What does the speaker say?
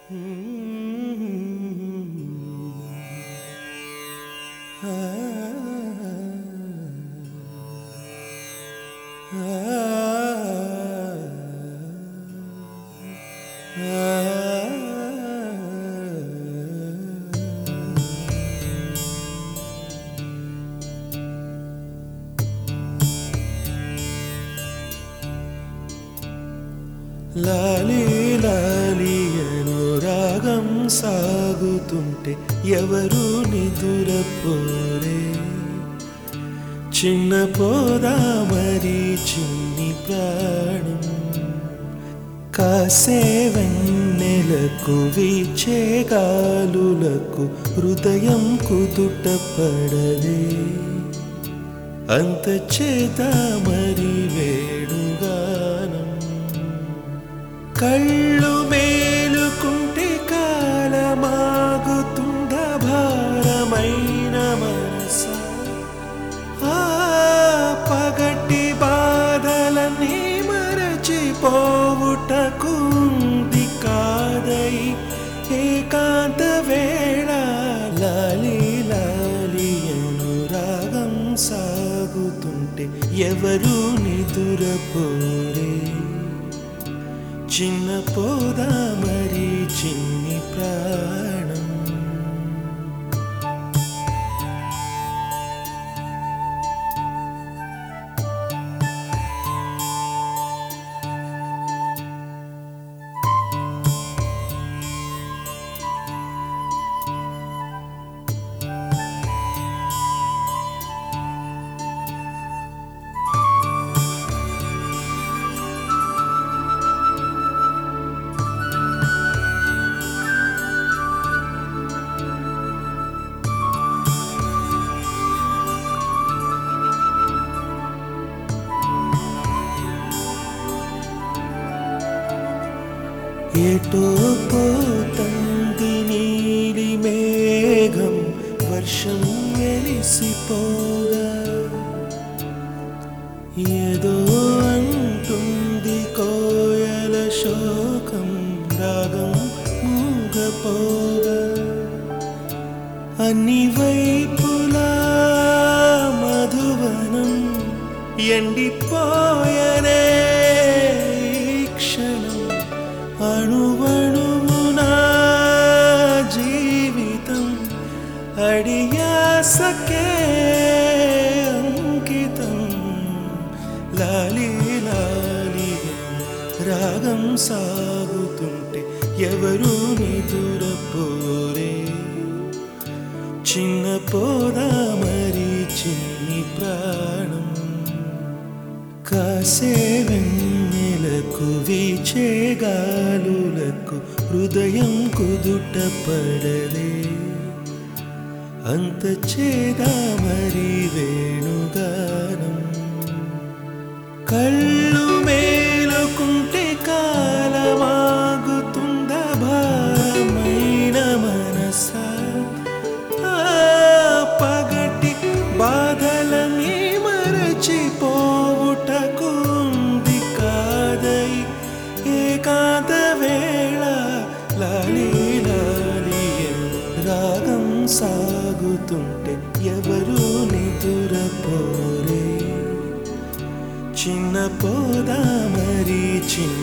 లాలి లాలి అనురాగం సాగుతుంటే ఎవరు నిదురపోరే చిన్న పోదా మరి చిన్ని ప్రాణం కాసే వెన్నెలకు వీచే గాలులకు హృదయం కుదుట పడదే అంత చేత మరి వేణుగానం కళ్ళు మేలుకుంటే కాలమాగుతుంద భారమైన మనస ఆ పగటి బాధలన్నీ మరచిపోవుటకుంది కాదై ఏకాంత వేళ లాలి లాలి అనురాగం సాగుతుంటే ఎవరు నిదురపోరే చిన్న పోదా మరి చిన్ని ప్రాణం ఎటో పోతంది నీలి మేఘం వర్షం వెలిసిపోగా ఏదో అంటుంది కోయల శోకం రాగం మూగపోగా అన్ని వైపులా మధువనం ఎండిపోయనే ఈ క్షణం అణువణువునా జీవితం అడియాసకే అంకితం లాలి లాలి రాగం సాగుతుంటే ఎవరు నిదురపోరే చిన్న పోదా మరి చిన్ని ప్రాణం కాసే వెన్నెలకు వీచే గాలులకు హృదయం కుదుట పడలే అంత చేదా మరి వేణుగానం కళ్ళు మేలుకుంటే కాలమాగుతుంద భారమైన మనసా ఆ పగటి బాధలని మరచిపోవుటకుంది కాదై ఏకాంత వేళ లాలి లాలి రాగం సాగుతుంటే ఎవరు నిదురపోరే చిన్న పోదా మరి చిన్న